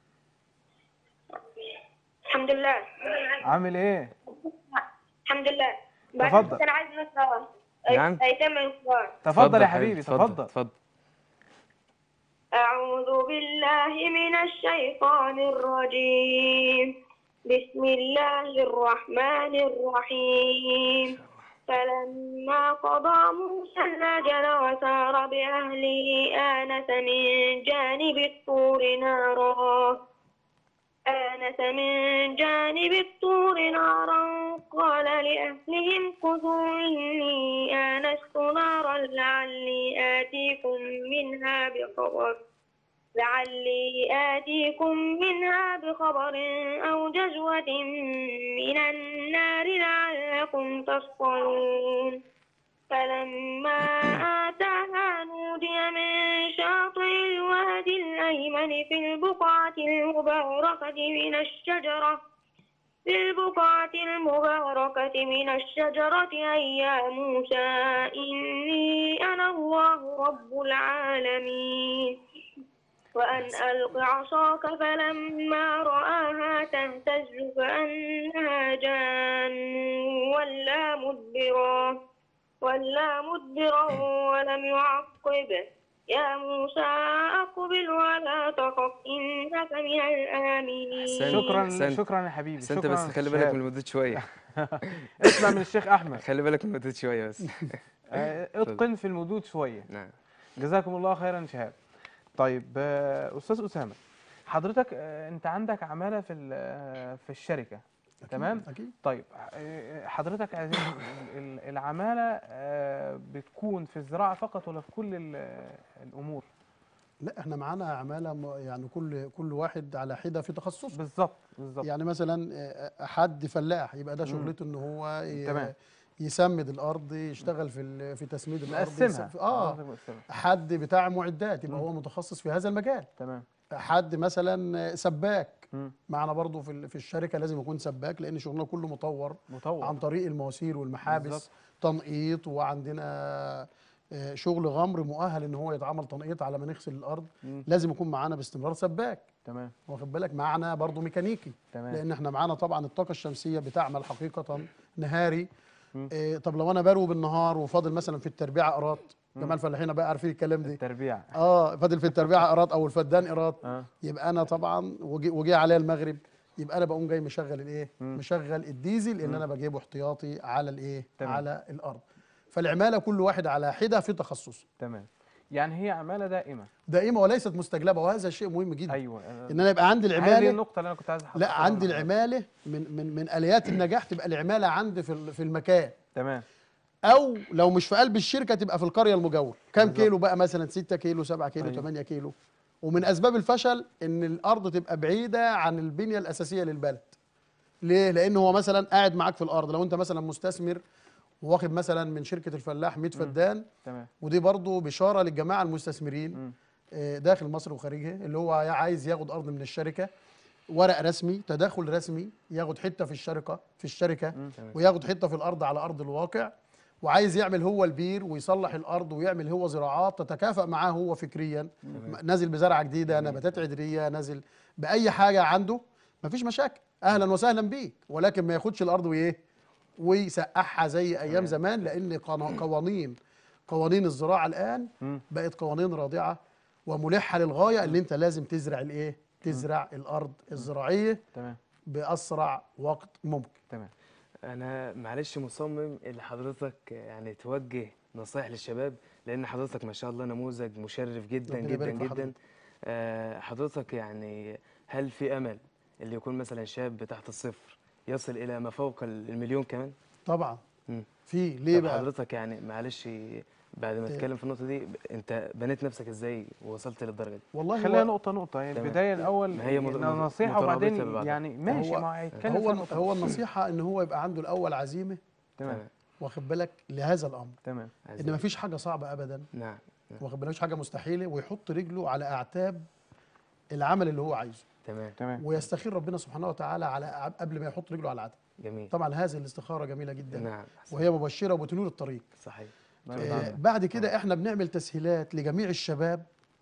الحمد لله عامل ايه الحمد لله تفضل. بس انا عايز نقرا نعم. ايتام القران تفضل يا حبيبي، حبيبي تفضل اتفضل أعوذ بالله من الشيطان الرجيم بسم الله الرحمن الرحيم فلما قضى موسى الأجل وسار بأهله آنس من جانب الطور نارا آنس من جانب الطور نارا قال لأهلهم خذوا إني آنست نارا لعلي آتيكم منها بخبر لعلي آتيكم منها بخبر أو جزوة من النار لعلكم تصطلون فلما آتاها نودي من شاطئ الوادي الأيمن في البقعة المباركة من الشجرة في البقعة المباركة من الشجرة أي يا موسى إني أنا الله رب العالمين وأن ألق عصاك فلما رآها تهتز كأنها جان ولا مدبرا ولا مدبرا ولم يعقب يا موسى أقبل ولا تخف إنك من الآمنين أحسنت. شكرا أحسنت. شكرا يا حبيبي بس انت شكراً بس خلي بالك شهاب. من المدة شوية اسمع من الشيخ أحمد خلي بالك من المدة شوية بس آه، اتقن في المدود شوية نعم جزاكم الله خيرا شهاب طيب آه، أستاذ أسامة حضرتك آه، أنت عندك عمالة في ال- آه، في الشركة أكيد، تمام اكيد طيب آه، حضرتك عايزين ال- ال- العمالة آه، بتكون في الزراعة فقط ولا في كل ال- الأمور لا احنا معانا عماله م- يعني كل كل واحد على حده في تخصصه بالظبط بالظبط يعني مثلا آه، حد فلاح يبقى ده مم. شغلته ان هو ي- تمام. يسمد الارض يشتغل في ال- في تسميد الارض مقسمها يس- اه حضرتك مقسمها. حد بتاع معدات يبقى مم. هو متخصص في هذا المجال تمام حد مثلا سباك مم. معنا برضو في ال- في الشركه لازم يكون سباك لان شغلنا كله مطور مطور عن طريق المواسير والمحابس بالظبط. تنقيط وعندنا آه، شغل غمر مؤهل ان هو يتعمل تنقيط على ما نغسل الارض مم. لازم يكون معانا باستمرار سباك تمام واخد بالك معنا برضو ميكانيكي تمام لان احنا معانا طبعا الطاقه الشمسيه بتعمل حقيقه نهاري مم. إيه طب لو انا بروي بالنهار وفاضل مثلا في التربيع قراط مم. جماعه الفلاحين بقى عارفين الكلام ده التربيع اه فاضل في التربيع قراط او الفدان قراط اه يبقى انا طبعا وجي, وجي عليا المغرب يبقى انا بقوم جاي مشغل الايه مم. مشغل الديزل ان مم. انا بجيبه احتياطي على الايه تمام. على الارض فالعماله كل واحد على حده في تخصصه تمام يعني هي عمالة دائمة دائمه وليست مستجلبه وهذا شيء مهم جدا ايوه آه، ان انا يبقى عندي هذه العماله النقطة اللي انا كنت عايز لا أحطها عندي معاك. العماله من من من اليات النجاح تبقى العماله عندي في ال- في المكان تمام او لو مش في قلب الشركه تبقى في القريه المجاوره كام بالظبط. كيلو بقى مثلا 6 كيلو 7 كيلو أيوة. 8 كيلو ومن اسباب الفشل ان الارض تبقى بعيده عن البنيه الاساسيه للبلد ليه لان هو مثلا قاعد معاك في الارض لو انت مثلا مستثمر واخد مثلا من شركه الفلاح 100 فدان تمام ودي برضو بشاره للجماعه المستثمرين مم. آه، داخل مصر وخارجها اللي هو عايز ياخد ارض من الشركه ورق رسمي تداخل رسمي ياخد حته في الشركه في الشركه مم. وياخد حته في الارض على ارض الواقع وعايز يعمل هو البير ويصلح الارض ويعمل هو زراعات تتكافئ معاه هو فكريا م- نازل بزرعه جديده نباتات عذريه نازل باي حاجه عنده مفيش مشاكل اهلا وسهلا بيك ولكن ما ياخدش الارض وايه ويسقعها زي ايام زمان لان قنا- قوانين قوانين الزراعه الان مم. بقت قوانين رادعه وملحه للغايه اللي انت لازم تزرع الايه تزرع الارض الزراعيه تمام باسرع وقت ممكن تمام انا معلش مصمم اللي حضرتك يعني توجه نصايح للشباب لان حضرتك ما شاء الله نموذج مشرف جدا ربنا جدا يبارك في جدا حضرتك. آه، حضرتك يعني هل في امل اللي يكون مثلا شاب تحت الصفر يصل الى ما فوق المليون كمان طبعا مم. في ليه طب بقى حضرتك يعني معلش بعد ما إيه. تتكلم في النقطه دي انت بنيت نفسك ازاي ووصلت للدرجه دي والله خلينا هو نقطة نقطة يعني تمام. البداية الأول ما هي مت- نصيحة مترابطة وبعدين ببعضها. يعني ماشي هو- ما هيتكلم هو في النقطة. هو النصيحه ان هو يبقى عنده الاول عزيمه تمام واخد بالك لهذا الامر تمام ان مفيش حاجه صعبه ابدا نعم واخد بالك مفيش حاجه مستحيله ويحط رجله على اعتاب العمل اللي هو عايزه تمام تمام ويستخير ربنا سبحانه وتعالى على ع- قبل ما يحط رجله على العتب جميل طبعا هذه الاستخاره جميله جدا نعم أحسن. وهي مبشره وبتنور الطريق صحيح ما آه، يرضى بعد كده احنا بنعمل تسهيلات لجميع الشباب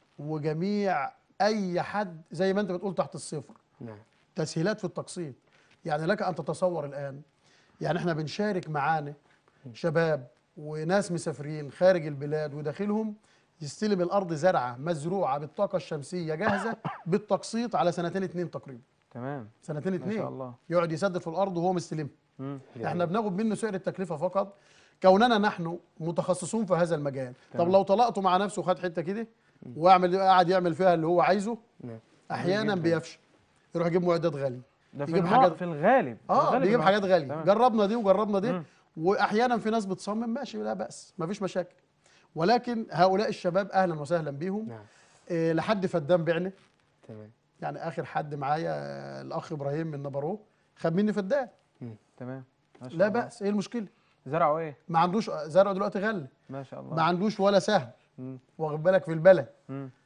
وجميع اي حد زي ما انت بتقول تحت الصفر نعم تسهيلات في التقسيط يعني لك ان تتصور الان يعني احنا بنشارك معانا شباب وناس مسافرين خارج البلاد وداخلهم يستلم الارض زرعه مزروعه بالطاقه الشمسيه جاهزه بالتقسيط على سنتين اتنين تقريبا تمام سنتين ما اتنين شاء الله يقعد يسدد في الارض وهو مستلمها مم. احنا بناخد منه سعر التكلفه فقط كوننا نحن متخصصون في هذا المجال تمام. طب لو طلقته مع نفسه وخد حته كده واعمل قاعد يعمل فيها اللي هو عايزه نعم احيانا جداً. بيفشل يروح يجيب معدات غاليه ده في يجيب المع- حاجات- في الغالب في اه الغالب بيجيب ما- حاجات غاليه تمام. جربنا دي وجربنا دي مم. واحيانا في ناس بتصمم ماشي لا باس مفيش مشاكل ولكن هؤلاء الشباب اهلا وسهلا بيهم نعم إيه لحد فدان بعنا تمام يعني اخر حد معايا آه، الاخ ابراهيم من نبروه خد مني فدان تمام ما شاء لا الله. باس ايه المشكله زرعوا ايه ما عندوش زرعه دلوقتي غله ما شاء الله ما عندوش ولا سهم مم. واخد بالك في البلد مم.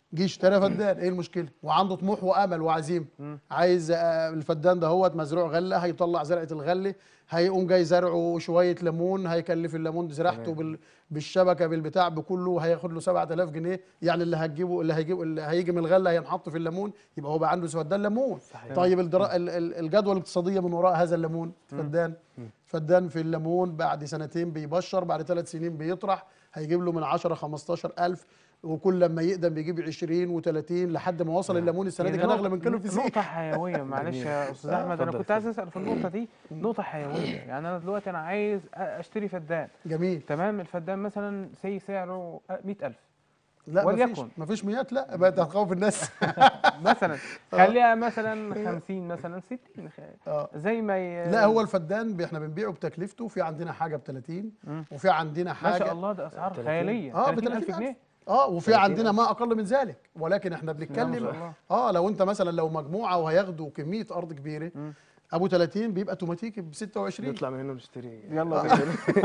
جه اشترى فدان ايه المشكله وعنده طموح وامل وعزيمه عايز آه، الفدان ده هو مزروع غله هيطلع زرعه الغله هيقوم جاي زرعه شويه ليمون هيكلف الليمون زراعته بال بالشبكه بالبتاع بكله هياخد له 7000 جنيه يعني اللي هتجيبه اللي هيجيب اللي هيجي من الغله هينحط في الليمون يبقى هو بقى عنده فدان ليمون صحيح. طيب الدرا... ال- ال- الجدوى الاقتصاديه من وراء هذا الليمون فدان فدان في الليمون بعد سنتين بيبشر بعد ثلاث سنين بيطرح هيجيب له من 10 15 الف وكل لما يقدم بيجيب 20 و30 لحد ما وصل الليمون السنه دي هي كان نقطة- اغلى من كيلو فسيخ نقطة حيوية معلش يا استاذ احمد انا اتفضل، كنت عايز اسال في النقطة دي نقطة حيوية يعني انا دلوقتي انا عايز أ- اشتري فدان جميل تمام الفدان مثلا سي سعره 100000 لا مفيش وليكن. مفيش ميات لا بقى انت هتخوف الناس مثلا خليها مثلا 50 مثلا 60 خ- اه زي ما ي... لا هو الفدان بي- احنا بنبيعه بتكلفته في عندنا حاجه ب 30 مم. وفي عندنا حاجه ما شاء الله ده اسعار 30. خيالية اه ب 30000 30000 جنيه اه وفي 30 عندنا ما اقل من ذلك ولكن احنا لا، ما بنتكلم شاء الله. اه لو انت مثلا لو مجموعه وهياخدوا كميه ارض كبيره مم. ابو 30 بيبقى اوتوماتيكي ب 26 نطلع من هنا ونشتري يلا بينا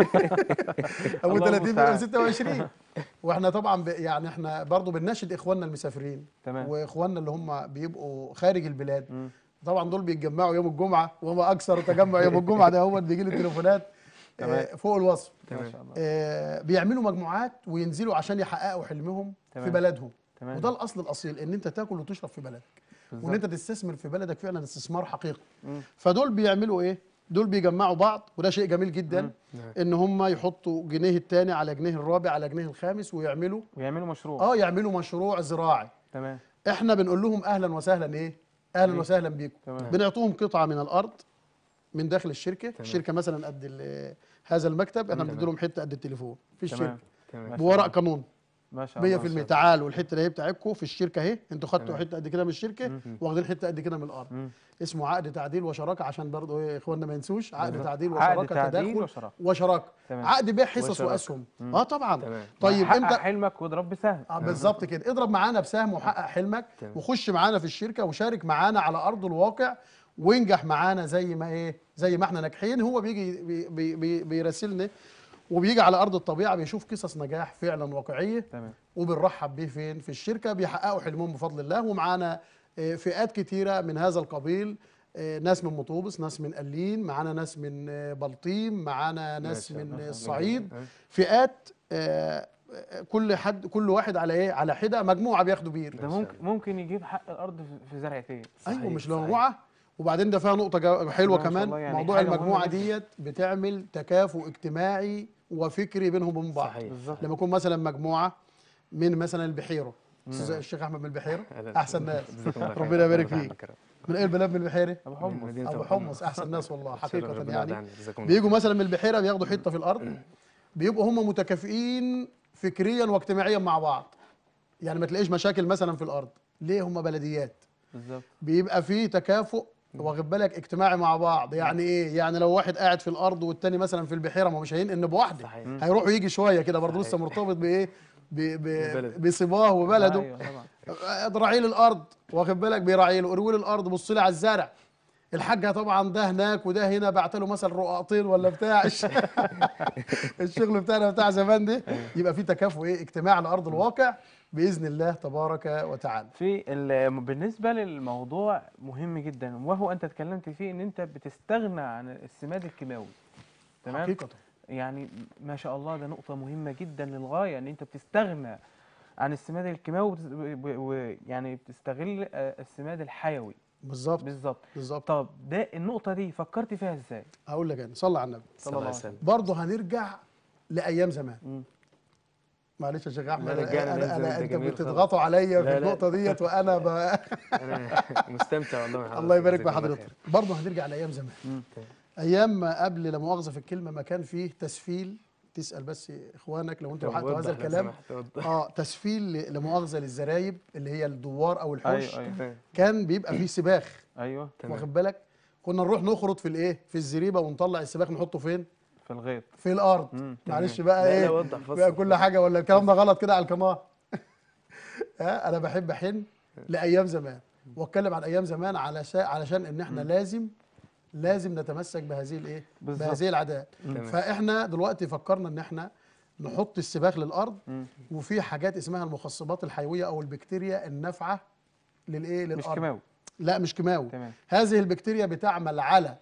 ابو الله 30 بيبقى المستعان. 26 واحنا طبعا ب... يعني احنا برضو بنناشد اخواننا المسافرين تمام واخواننا اللي هم بيبقوا خارج البلاد مم. طبعا دول بيتجمعوا يوم الجمعه وما اكثر تجمع يوم الجمعه ده هو بيجي لي تليفونات آه، تمام. فوق الوصف ما شاء الله آه، بيعملوا مجموعات وينزلوا عشان يحققوا حلمهم في تمام. بلدهم تمام وده الاصل الاصيل ان انت تاكل وتشرب في بلدك بالظبط. وان انت تستثمر في بلدك فعلا استثمار حقيقي مم. فدول بيعملوا ايه دول بيجمعوا بعض وده شيء جميل جدا نعم. ان هم يحطوا جنيه الثاني على جنيه الرابع على جنيه الخامس ويعملوا ويعملوا مشروع اه يعملوا مشروع زراعي تمام احنا بنقول لهم اهلا وسهلا ايه اهلا بيك. وسهلا بيكم تمام بنعطوهم قطعه من الارض من داخل الشركه الشركه مثلا قد ال- هذا المكتب احنا تمام. بندي لهم حته قد التليفون في تمام الشركه تمام بورق قانون ما شاء الله 100% تعالوا الحته اللي هي بتاعتكم في الشركه اهي انتوا خدتوا تمام. حته قد كده من الشركه مم. واخدين حته قد كده من الارض مم. اسمه عقد تعديل وشراكه عشان برضه ايه اخواننا ما ينسوش عقد بالظبط. تعديل عقد وشراكه تعديل تداخل وشراكة. وشراكه تمام. عقد بيع حصص وشراكة. واسهم مم. اه طبعا تمام. طيب حقق امتى حلمك واضرب بسهم آه بالظبط كده اضرب معانا بسهم وحقق حلمك تمام. وخش معانا في الشركه وشارك معانا على ارض الواقع وانجح معانا زي ما ايه زي ما احنا ناجحين هو بيجي بي بي بي بيراسلنا وبيجي على ارض الطبيعه بيشوف قصص نجاح فعلا واقعيه تمام وبنرحب بيه فين في الشركه بيحققوا حلمهم بفضل الله ومعانا آه، فئات كتيره من هذا القبيل آه، ناس من مطوبس ناس من قليين معانا ناس من آه، بلطيم معانا ناس ما شاء من الله. آه، الصعيد آه. فئات آه، آه، كل حد كل واحد على ايه على حده مجموعه بياخدوا بير ده ممكن ممكن يجيب حق الارض في- في زرعتين ايوه صحيح، مش صحيح. مجموعه وبعدين ده فيها نقطه جا- حلوه ما شاء كمان الله، يعني موضوع حاجة مهمة المجموعه جداً. ديت بتعمل تكافؤ اجتماعي وفكري بينهم وبين بعض صحيح بالظبط لما يكون مثلا مجموعه من مثلا البحيره استاذ الشيخ احمد من البحيره أهلا احسن وسهلا. ناس جزاكم الله خير. ربنا يبارك الله فيك. يرحمك يا رب. من ايه البلاد من البحيره ابو من حمص مدينة ابو حمص احسن ناس والله حقيقه ربنا يعني يرضى عنك. جزاكم الله بيجوا مثلا من البحيره بياخدوا حته في الارض بيبقوا هم متكافئين فكريا واجتماعيا مع بعض يعني ما تلاقيش مشاكل مثلا في الارض ليه هم بلديات بالظبط بيبقى في تكافؤ واخد بالك اجتماعي مع بعض يعني ايه يعني لو واحد قاعد في الارض والتاني مثلا في البحيره ما هو مش هينقل بواحده صحيح. هيروح ويجي شويه كده برضه صحيح. لسه مرتبط بايه ب- ب- ببلده. بصباه وبلده ايوه طبعا راعي له الارض واخد بالك بيراعي له اروي له الارض بص لي على الزرع الحاجه طبعا ده هناك وده هنا بعت له مثلا رقاقتين ولا بتاع الش- الشغل بتاعنا بتاع زمان ده يبقى في تكافؤ ايه اجتماعي على ارض الواقع باذن الله تبارك وتعالى في ال- بالنسبه للموضوع مهم جدا وهو انت اتكلمت فيه ان انت بتستغنى عن السماد الكيماوي تمام حقيقه يعني ما شاء الله ده نقطه مهمه جدا للغايه ان انت بتستغنى عن السماد الكيماوي وبتس- و- و- ويعني بتستغل آه، السماد الحيوي بالظبط بالظبط بالظبط طب ده النقطه دي فكرت فيها ازاي هقول لك انا صلى على النبي صلى الله عليه وسلم برضه هنرجع لايام زمان مم. معلش يا شيخ احمد لا، رجعنا انا لأيام انا زمان، ده انت جميل بتضغطوا عليا في لا، لا. النقطه ديت وانا ب... انا مستمتع والله مع حضرتك. الله يبارك جزاكم الله بحضرتك خير. برضه هنرجع لايام زمان مم. ايام ما قبل لا مؤاخذه في الكلمه ما كان فيه تسفيل تسال بس اخوانك لو انتوا طب حققوا وضح هذا لو الكلام سمحت، وضح. اه تسفيل ل- لمؤاخذه للزرايب اللي هي الدوار او الحوش ايوه ايوه تمام. كان بيبقى فيه سباخ ايوه تمام. واخد بالك كنا نروح نخرط في الايه في الزريبه ونطلع السباخ نحطه فين في الغيط في الارض مم. معلش تمام. بقى لا، ايه لا، وضح، فصل. بقى كل حاجه ولا الكلام ده غلط كده على القناه ها انا بحب احن لايام زمان واتكلم عن ايام زمان على شا... علشان ان احنا لازم لازم نتمسك بهذه الايه بالظبط. بهذه العادات تمام. فاحنا دلوقتي فكرنا ان احنا نحط السباخ للارض مم. وفي حاجات اسمها المخصبات الحيويه او البكتيريا النافعه للايه مش للارض كيماوي لا مش كيماوي تمام هذه البكتيريا بتعمل على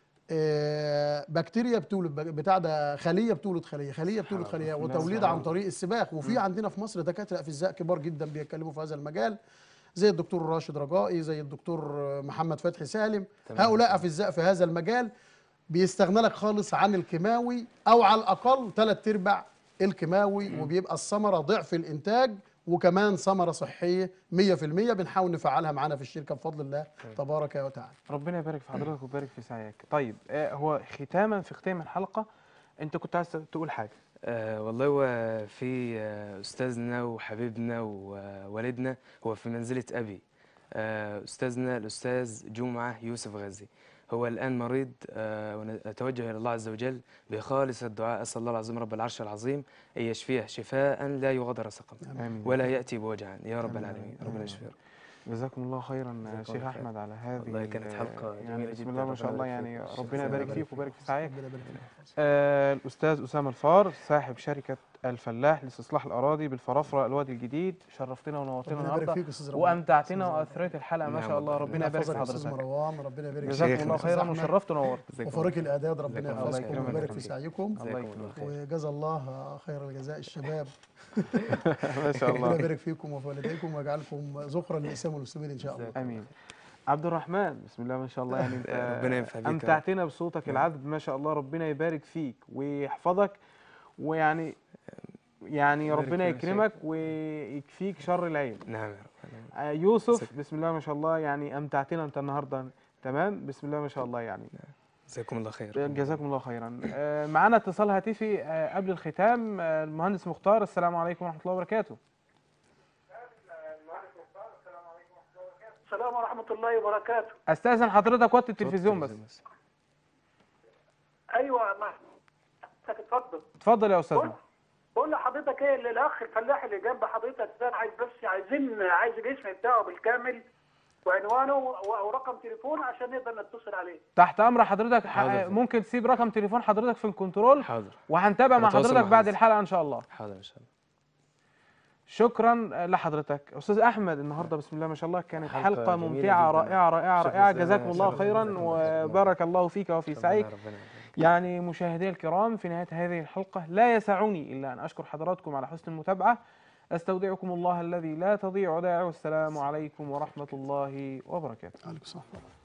آه، بكتيريا بتولد بتاع ده خليه بتولد خليه خليه بتولد خليه الله. وتوليد سبحان عن طريق السباخ وفي عندنا في مصر دكاتره افزاء كبار جدا بيتكلموا في هذا المجال زي الدكتور راشد رجائي زي الدكتور محمد فتحي سالم تمام. هؤلاء افزاء في هذا المجال بيستغنى لك خالص عن الكيماوي او على الاقل ثلاث ارباع الكيماوي وبيبقى الثمره ضعف الانتاج وكمان ثمره صحيه 100% بنحاول نفعلها معانا في الشركه بفضل الله تبارك وتعالى ربنا يبارك في حضرتك ويبارك في سعيك طيب آه، هو ختاما في ختام الحلقه انت كنت عايز تقول حاجه آه والله هو في آه أستاذنا وحبيبنا ووالدنا هو في منزلة أبي آه أستاذنا الأستاذ جمعة يوسف غزي هو الآن مريض آه ونتوجه إلى الله عز وجل بخالص الدعاء أسأل الله العظيم رب العرش العظيم أن يشفيه شفاء لا يغادر سقما امين ولا يأتي بوجع يا رب آمين. العالمين آمين. ربنا يشفيه جزاكم الله خيرا جزاكم شيخ الله خير. احمد على هذه والله كانت ال- حلقة يعني جميلة بسم جدا. الله ما شاء الله ربنا يعني يبارك فيك. ربنا ربنا يبارك يبارك فيك ويبارك في سعيك ربنا يبارك فيك. آه، الأستاذ أسامة الفار صاحب شركة الفلاح لاستصلاح الأراضي بالفرافرة الوادي الجديد شرفتنا ونورتنا ربنا يبارك النهارده فيك يا استاذ رمضان. وامتعتنا أستاذ واثريت الحلقه ما نعم شاء الله والله. ربنا يبارك في يحفظك يا استاذ حضرتك مروان ربنا يبارك فيك جزاكم شيخنا. الله أستاذ خيرا أحمد. وشرفت ونورت جزاكم الله وفريق الاعداد ربنا جزاكم الله يحفظكم خير. ويبارك جزاكم في الله سعيكم الله جزاكم الله يكرمك خير. وجزا الله خير الجزاء الشباب ما شاء ربنا الله يبارك فيكم وفي والديكم ويجعلكم ذخرا للاسلام والمسلمين ان شاء الله امين عبد الرحمن بسم الله ما شاء الله يعني انت ربنا ينفع بيك يا رب. امتعتنا بصوتك العذب ما شاء الله ربنا يبارك فيك ويحفظك ويعني يعني يبارك ربنا فيك يا شيخ. يكرمك ويكفيك شر العين نعم يا رب آه، يوسف بسم الله ما شاء الله يعني امتعتنا انت النهارده تمام بسم الله ما شاء الله يعني جزاكم الله خير جزاكم الله خيرا آه، معانا اتصال هاتفي آه، قبل الختام آه، المهندس مختار السلام عليكم ورحمه الله وبركاته السلام ورحمة الله وبركاته استاذن حضرتك وطي التلفزيون بس أيوة ما اتفضل اتفضل يا بقول استاذنا بقول لحضرتك ايه اللي الاخ الفلاح اللي جنب حضرتك ده أنا عايز بس عايزين عايز الاسم بتاعه بالكامل وعنوانه و- ورقم تليفونه عشان نقدر نتصل عليه تحت امر حضرتك ح- حاضر. ممكن تسيب رقم تليفون حضرتك في الكنترول حاضر وهنتابع مع هنتواصل حضرتك مع بعد حضرتك. الحلقه ان شاء الله حاضر إن شاء الله شكرا لحضرتك استاذ احمد النهارده بسم الله ما شاء الله كانت حلقة حلقه جميلة ممتعه جداً. رائعه رائعه شكراً رائعه أستاذ- جزاكم الله شكراً خيرا جزاكم الله خيراً. وبارك الله فيك وفي ربنا- سعيك ربنا يبارك. يعني مشاهدي الكرام في نهاية هذه الحلقة لا يسعني إلا أن أشكر حضراتكم على حسن المتابعة أستودعكم الله الذي لا تضيع ودائعه والسلام عليكم ورحمة الله وبركاته عليكم السلام